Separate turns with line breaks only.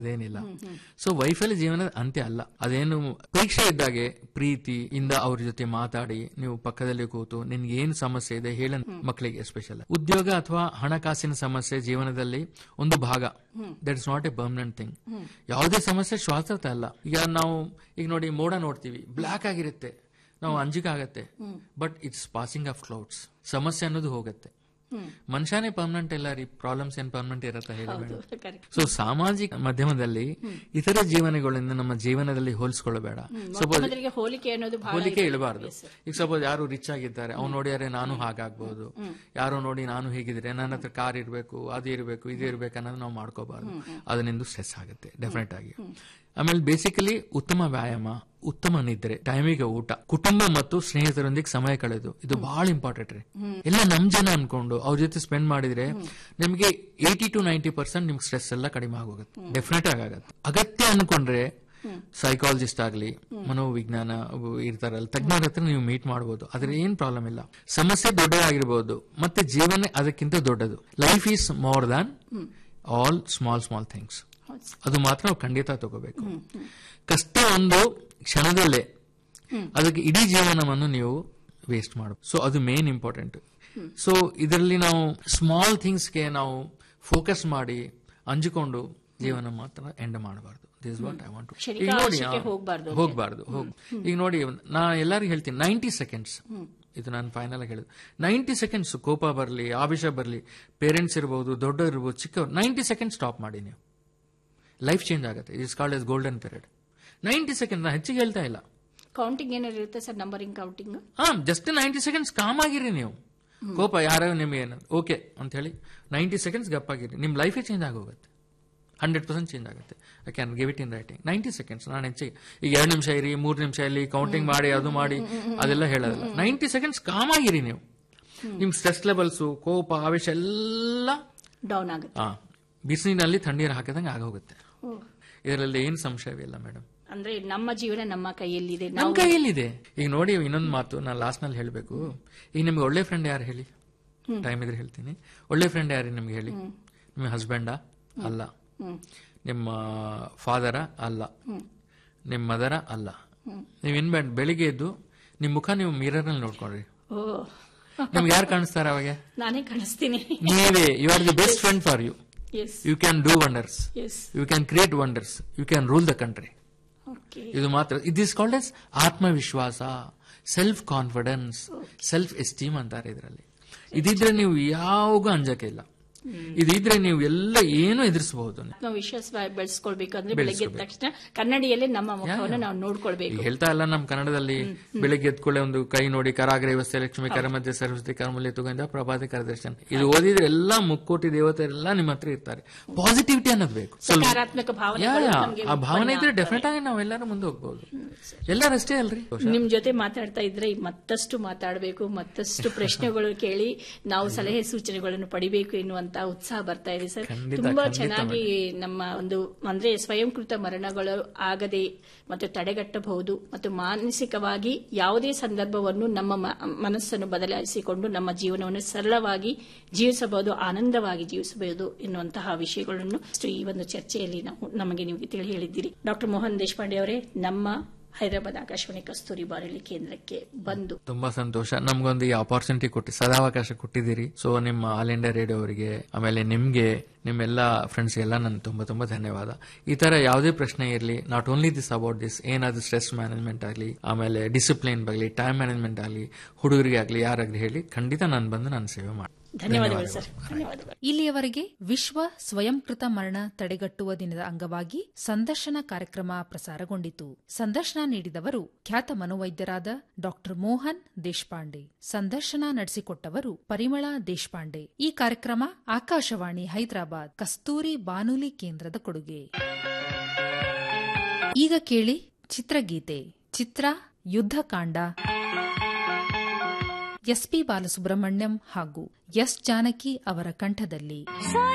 ಅದೇನಿಲ್ಲ so ವೈಫಲ್ಯ ಜೀವನದ ಅಂತ್ಯ ಅಲ್ಲ ಅದೇನು ಪರೀಕ್ಷೆ ಇದ್ದಾಗೆ ಪ್ರೀತಿ ಇಂದ ಅವ್ರ ಜೊತೆ ಮಾತಾಡಿ ನೀವು ಪಕ್ಕದಲ್ಲಿ ಕೂತು ನಿನ್ಗೆ ಏನ್ ಸಮಸ್ಯೆ ಇದೆ ಹೇಳ ಮಕ್ಕಳಿಗೆ ಎಸ್ಪೆಷಲ್ ಉದ್ಯೋಗ ಅಥವಾ ಹಣಕಾಸಿನ ಸಮಸ್ಯೆ ಜೀವನದಲ್ಲಿ ಒಂದು ಭಾಗ that is not a permanent thing ಯಾವುದೇ ಸಮಸ್ಯೆ ಶಾಶ್ವತ ಅಲ್ಲ ಈಗ ನಾವು ಈಗ ನೋಡಿ ಮೋಡ ನೋಡ್ತೀವಿ ಬ್ಲಾಕ್ ಆಗಿರುತ್ತೆ ನಾವು ಅಂಜಿಕೆ ಆಗತ್ತೆ but it's passing of clouds ಸಮಸ್ಯೆ ಅನ್ನೋದು ಹೋಗುತ್ತೆ ಮನುಷ್ಯನೇ ಪರ್ಮನೆಂಟ್ ಇಲ್ಲ ರೀ ಪ್ರಾಬ್ಲಮ್ಸ್ ಏನ್ ಪರ್ಮನೆಂಟ್ ಇರತ್ತ ಹೇಳಿ ಮೇಡಮ್
ಕರೆಕ್ಟ್
ಸೊ ಸಾಮಾಜಿಕ ಮಾಧ್ಯಮದಲ್ಲಿ ಇತರ ಜೀವನಗಳಿಂದ ನಮ್ಮ ಜೀವನದಲ್ಲಿ ಹೋಲಿಸ್ಕೊಳ್ಳಬೇಡ ಸಪೋಸ್
ಮೊದಲಿಗೆ ಹೋಲಿಕೆ ಅನ್ನೋದು ಬಹಳ
ಹೋಲಿಕೆ ಇಳಬಾರ್ದು ಈಗ ಸಪೋಸ್ ಯಾರು ರಿಚ್ ಆಗಿದ್ದಾರೆ ಅವ್ನು ನೋಡಿಯಾರೆ ನಾನು ಹಾಗಾಗ್ಬೋದು ಯಾರೋ ನೋಡಿ ನಾನು ಹೀಗಿದ್ರೆ ನನ್ನ ಹತ್ರ ಕಾರ್ ಇರಬೇಕು ಅದು ಇರಬೇಕು ಇದು ಇರಬೇಕು ಅನ್ನೋದು ನಾವು ಮಾಡ್ಕೋಬಾರ್ದು ಅದರಿಂದ ಸ್ಟ್ರೆಸ್ ಆಗುತ್ತೆ ಡೆಫಿನೆಟ್ ಆಗಿ ಆಮೇಲೆ ಬೇಸಿಕಲಿ ಉತ್ತಮ ವ್ಯಾಯಾಮ ಉತ್ತಮ ನಿದ್ರೆ ಟೈಮಿಗೆ ಊಟ ಕುಟುಂಬ ಮತ್ತು ಸ್ನೇಹಿತರೊಂದಿಗೆ ಸಮಯ ಕಳೆದು ಇದು ಬಹಳ ಇಂಪಾರ್ಟೆಂಟ್ ರೀ ಎಲ್ಲ ನಮ್ ಜನ ಅನ್ಕೊಂಡು ಅವ್ರ ಜೊತೆ ಸ್ಪೆಂಡ್ ಮಾಡಿದ್ರೆ ನಿಮ್ಗೆ ಏಯ್ಟಿ ಟು ನೈಂಟಿ ಪರ್ಸೆಂಟ್ ನಿಮ್ಗೆ ಸ್ಟ್ರೆಸ್ ಎಲ್ಲ ಕಡಿಮೆ ಆಗೋಗುತ್ತೆ ಡೆಫಿನೆಟ್ ಆಗುತ್ತೆ ಅಗತ್ಯ ಅನ್ಕೊಂಡ್ರೆ ಸೈಕಾಲಜಿಸ್ಟ್ ಆಗ್ಲಿ ಮನೋವಿಜ್ಞಾನ ಇರ್ತಾರಲ್ಲ ತಜ್ಞರ ಹತ್ರ ನೀವು ಮೀಟ್ ಮಾಡಬಹುದು ಅದ್ರ ಏನ್ ಪ್ರಾಬ್ಲಮ್ ಇಲ್ಲ ಸಮಸ್ಯೆ ದೊಡ್ಡದಾಗಿರ್ಬೋದು ಮತ್ತೆ ಜೀವನ ಅದಕ್ಕಿಂತ ದೊಡ್ಡದು life is more than all small small things ಅದು ಮಾತ್ರ ನಾವು ಖಂಡಿತ ತಗೋಬೇಕು ಕಷ್ಟ ಒಂದು ಕ್ಷಣದಲ್ಲೇ ಅದಕ್ಕೆ ಇಡೀ ಜೀವನವನ್ನು ನೀವು ವೇಸ್ಟ್ ಮಾಡಬೇಕು ಸೊ ಅದು ಮೇನ್ ಇಂಪಾರ್ಟೆಂಟ್ ಸೊ ಇದರಲ್ಲಿ ನಾವು ಸ್ಮಾಲ್ ಥಿಂಗ್ಸ್ಗೆ ನಾವು ಫೋಕಸ್ ಮಾಡಿ ಅಂಜಿಕೊಂಡು ಜೀವನ ಮಾತ್ರ ಎಂಡ್ ಮಾಡಬಾರ್ದು ದಿಸ್ ವಾಟ್ ಐ ವಾಂಟ್
ಕ್ಷಣಿಕ
ಈಗ ನೋಡಿ
ಆಶಯಕ್ಕೆ
ಆ,
ಹೋಗ್ಬಾರ್ದು
ಹೋಗ್ಬಾರ್ದು ಹೋಗ್ ಈಗ ನೋಡಿ ನಾ ಎಲ್ಲರಿಗೂ ಹೇಳ್ತೀನಿ ನೈಂಟಿ ಸೆಕೆಂಡ್ಸ್ ಇದು ನಾನು ಫೈನಲ್ ಆಗಿ ಹೇಳುದು ನೈಂಟಿ ಸೆಕೆಂಡ್ಸ್ ಕೋಪ ಬರಲಿ ಆವೇಶ ಬರಲಿ ಪೇರೆಂಟ್ಸ್ ಇರ್ಬೋದು ದೊಡ್ಡ ಇರ್ಬೋದು ಚಿಕ್ಕವ್ರು ನೈಂಟಿ ಸೆಕೆಂಡ್ಸ್ ಸ್ಟಾಪ್ ಮಾಡಿ ನೀವು ಲೈಫ್ ಚೇಂಜ್ ಆಗುತ್ತೆ is called as golden period ninety second ನಾ ಹೆಚ್ಚಿಗೆ ಹೇಳ್ತಾ ಇಲ್ಲ
ಕೌಂಟಿಂಗ್ ಏನಾರು ಇರುತ್ತೆ ಸರ್ ನಂಬರಿಂಗ್ ಕೌಂಟಿಂಗ್
ಹಾ ಜಸ್ಟ್ ನೈಂಟಿ ಸೆಕೆಂಡ್ಸ್ ಕಾಮ್ ಆಗಿರಿ ನೀವು ಕೋಪ ಯಾರೋ ನಿಮಗೆ ಏನು ಓಕೆ ಅಂತ ಹೇಳಿ ನೈಂಟಿ ಸೆಕೆಂಡ್ಸ್ ಗಪ್ಪಾಗಿರಿ ನಿಮ್ಮ ಲೈಫೇ ಚೇಂಜ್ ಆಗೋಗುತ್ತೆ ಹಂಡ್ರೆಡ್ ಪರ್ಸೆಂಟ್ ಚೇಂಜ್ ಆಗುತ್ತೆ I can give it in writing ninety seconds ನಾನು ಹೆಚ್ಚಿಗೆ ಈಗ ಎರಡು ನಿಮಿಷ ಇರಿ ಮೂರು ನಿಮಿಷ ಇಲ್ಲಿ ಕೌಂಟಿಂಗ್ ಮಾಡಿ ಅದು ಮಾಡಿ ಅದೆಲ್ಲ ಹೇಳೋದಿಲ್ಲ ನೈಂಟಿ ಸೆಕೆಂಡ್ಸ್ ಕಾಮ್ ಆಗಿರಿ ನೀವು ನಿಮ್ ಸ್ಟ್ರೆಸ್ ಲೆವೆಲ್ಸು ಕೋಪ ಆವೇಶ ಎಲ್ಲ
ಡೌನ್ ಆಗುತ್ತೆ
ಆ, ಬಿಸಿಲಿನಲ್ಲಿ ತಣ್ಣೀರು ಹಾಕಿದಂಗೆ ಆಗೋಗುತ್ತೆ ಇದರಲ್ಲಿ ಏನು ಸಂಶಯವಿಲ್ಲ ಮೇಡಮ್
ಅಂದ್ರೆ ನಮ್ಮ ಜೀವನ ನಮ್ಮ ಕೈಯಲ್ಲಿದೆ
ನಮ್ಮ
ನಾವು
ಕೈಯಲ್ಲಿದೆ ಈಗ ನೋಡಿ ಇನ್ನೊಂದು ಮಾತು ನಾನು ಲಾಸ್ಟ್ ನಲ್ಲಿ ಹೇಳಬೇಕು ಈಗ ನಿಮ್ಗೆ ಒಳ್ಳೆ ಫ್ರೆಂಡ್ ಯಾರು ಹೇಳಿ ಟೈಮ್ ಇದ್ರೆ ಹೇಳ್ತೀನಿ ಒಳ್ಳೆ ಫ್ರೆಂಡ್ ಯಾರು ನಿಮ್ಗೆ ಹೇಳಿ ನಿಮ್ಮ ಹಸ್ಬೆಂಡಾ ಅಲ್ಲ ನಿಮ್ಮ ಫಾದರ ಅಲ್ಲ ನಿಮ್ಮ ಮದರ ಅಲ್ಲ ನೀವು ಇನ್ ಬೇಡ ಬೆಳಿಗ್ಗೆ ಎದ್ದು ನಿಮ್ಮ ಮುಖ ನೀವು ಮಿರರ್ ನಲ್ಲಿ ನೋಡ್ಕೊಂಡ್ರಿ
ಓ
ನಿಮ್ಗೆ ಯಾರು ಕಾಣಿಸ್ತಾರ ಅವಾಗ
ನಾನೇ ಕಾಣಿಸ್ತೀನಿ
ನೀವೇ you are the best friend for you
as
you can do wonders
as
you can create wonders you can rule the country
okay
ಇದು ಮಾತ್ರ ಇಟ್ ಇಸ್ ಕಾಲ್ಡ್ ಎಸ್ ಆತ್ಮವಿಶ್ವಾಸ ಸೆಲ್ಫ್ ಕಾನ್ಫಿಡೆನ್ಸ್ ಸೆಲ್ಫ್ ಎಸ್ಟೀಮ್ ಅಂತಾರೆ ಇದರಲ್ಲಿ ಇದಿದ್ರೆ ನೀವು ಯಾವಾಗ ಅಂಜಕ್ಕೆ ಇಲ್ಲ ಇದಿದ್ರೆ ನೀವು ಎಲ್ಲ ಏನು ಎದುರಿಸಬಹುದು
ನಾವು ವಿಶ್ವಾಸ ಬೆಳೆಸ್ಕೊಳ್ಬೇಕಂದ್ರೆ ಬೆಳಗ್ಗೆ ಎದ್ದ ತಕ್ಷಣ ಕನ್ನಡಿಯಲ್ಲೇ ನಮ್ಮ ಮುಖವನ್ನು ನಾವು ನೋಡ್ಕೊಳ್ಬೇಕು
ಈಗ ಹೇಳ್ತಾ ಇಲ್ಲ ನಮ್ಮ ಕನ್ನಡದಲ್ಲಿ ಬೆಳಿಗ್ಗೆ ಎದ್ಕೊಳ್ಳೆ ಒಂದು ಕೈ ನೋಡಿ ಕರಾಗ್ರೆ ವ್ಯವಸ್ಥೆ ಲಕ್ಷ್ಮಿ ಕರಮಧ್ಯೆ ಸರಸ್ವತಿ ಕರಮಲ್ಯ ತುಗಂಧ ಪ್ರಭಾತಿ ಕರದರ್ಶನ್ ಇದು ಓದಿದ್ರೆ ಎಲ್ಲಾ ಮುಕ್ಕೋಟಿ ದೇವತೆಲ್ಲ ನಿಮ್ಮ ಹತ್ರ ಇರ್ತಾರೆ ಪಾಸಿಟಿವಿಟಿ ಅನ್ನೋದು ಬೇಕು ಸ್ವಲ್ಪ
ಸಕಾರಾತ್ಮಕ
ಯಾ,
ಭಾವನೆಗಳು
ಯಾ.
ನಮ್ಗೆ
ಆ ಭಾವನೆ
ಉತ್ಪನ್ನ
ಇದ್ರೆ ಡೆಫಿನೆಟ್ ಆಗಿ ನಾವೆಲ್ಲರೂ ಮುಂದೆ ಹೋಗ್ಬೋದು ಎಲ್ಲರಷ್ಟೇ ಅಲ್ರಿ
ನಿಮ್ ಜೊತೆ ಮಾತಾಡ್ತಾ ಇದ್ರೆ ಮತ್ತಷ್ಟು ಮಾತಾಡಬೇಕು ಮತ್ತಷ್ಟು ಪ್ರಶ್ನೆಗಳು ಕೇಳಿ ನಾವು ಸಲಹೆ ಸೂಚನೆಗಳನ್ನು ಪಡಿಬೇಕು ಎನ್ನುವಂತ ಉತ್ಸಾಹ ಬರ್ತಾ ಇದೆ ಸರ್
ಖಂಡಿತ,
ತುಂಬಾ
ಖಂಡಿತ
ಚೆನ್ನಾಗಿ ನಮ್ಮ ಒಂದು ಅಂದ್ರೆ ಸ್ವಯಂಕೃತ ಮರಣಗಳು ಆಗದೆ ಮತ್ತು ತಡೆಗಟ್ಟಬಹುದು ಮತ್ತು ಮಾನಸಿಕವಾಗಿ ಯಾವುದೇ ಸಂದರ್ಭವನ್ನು ನಮ್ಮ ಮ- ಮನಸ್ಸನ್ನು ಬದಲಾಯಿಸಿಕೊಂಡು ನಮ್ಮ ಜೀವನವನ್ನು ಸರಳವಾಗಿ ಜೀವಿಸಬಹುದು ಆನಂದವಾಗಿ ಜೀವಿಸಬಹುದು ಎನ್ನುವಂತಹ ವಿಷಯಗಳನ್ನು ಅಷ್ಟು ಈ ಒಂದು ಚರ್ಚೆಯಲ್ಲಿ ನಾವು ನಮಗೆ ನೀವು ತಿಳಿ ಹೇಳಿದ್ದೀರಿ ಡಾಕ್ಟರ್ ಮೋಹನ್ ದೇಶಪಾಂಡೆ ಅವರೇ ನಮ್ಮ ಹೈದರಾಬಾದ್ ಆಕಾಶವಾಣಿ ಕಸ್ತೂರಿ ಬಾರಲಿ ಕೇಂದ್ರಕ್ಕೆ ಬಂದು
ತುಂಬಾ ಸಂತೋಷ ನಮ್ಗೊಂದು ಈ ಅಪಾರ್ಚುನಿಟಿ ಕೊಟ್ಟು ಸದಾವಕಾಶ ಕೊಟ್ಟಿದ್ದೀರಿ ಸೊ ನಿಮ್ಮ ಆಲ್ ಇಂಡಿಯಾ ರೇಡಿಯೋ ಅವರಿಗೆ ಆಮೇಲೆ ನಿಮ್ಗೆ ನಿಮ್ಮೆಲ್ಲ ಫ್ರೆಂಡ್ಸ್ ಎಲ್ಲ ನನ್ ತುಂಬಾ ತುಂಬಾ ಧನ್ಯವಾದ ಈ ತರ ಯಾವುದೇ ಪ್ರಶ್ನೆ ಇರಲಿ not only this about this ಏನಾದ್ರು ಸ್ಟ್ರೆಸ್ ಮ್ಯಾನೇಜ್ಮೆಂಟ್ ಆಗಲಿ ಆಮೇಲೆ ಡಿಸಿಪ್ಲಿನ್ ಆಗಲಿ ಟೈಮ್ ಮ್ಯಾನೇಜ್ಮೆಂಟ್ ಆಗಲಿ ಹುಡುಗರಿಗೆ ಆಗಲಿ ಯಾರಾಗ್ಲಿ ಹೇಳಿ ಖಂಡಿತ ನಾನು ಬಂದು ನಾನು ಸೇವೆ ಮಾಡಿ
ಧನ್ಯವಾದಗಳು ಸರ್ ಧನ್ಯವಾದಗಳು
ಇಲ್ಲಿಯವರೆಗೆ ವಿಶ್ವ ಸ್ವಯಂಕೃತ ಮರಣ ತಡೆಗಟ್ಟುವ ದಿನದ ಅಂಗವಾಗಿ ಸಂದರ್ಶನ ಕಾರ್ಯಕ್ರಮ ಪ್ರಸಾರಗೊಂಡಿತು ಸಂದರ್ಶನ ನೀಡಿದವರು ಖ್ಯಾತ ಮನೋವೈದ್ಯರಾದ ಡಾಕ್ಟರ್ ಮೋಹನ್ ದೇಶಪಾಂಡೆ ಸಂದರ್ಶನ ನಡೆಸಿಕೊಟ್ಟವರು ಪರಿಮಳಾ ದೇಶಪಾಂಡೆ ಈ ಕಾರ್ಯಕ್ರಮ ಆಕಾಶವಾಣಿ ಹೈದರಾಬಾದ್ ಕಸ್ತೂರಿ ಬಾನುಲಿ ಕೇಂದ್ರದ ಕೊಡುಗೆ ಈಗ ಕೇಳಿ ಚಿತ್ರಗೀತೆ ಚಿತ್ರ ಯುದ್ಧಕಾಂಡ ಎಸ್ಪಿ ಬಾಲಸುಬ್ರಹ್ಮಣ್ಯಂ ಹಾಗೂ ಎಸ್ ಜಾನಕಿ ಅವರ ಕಂಠದಲ್ಲಿ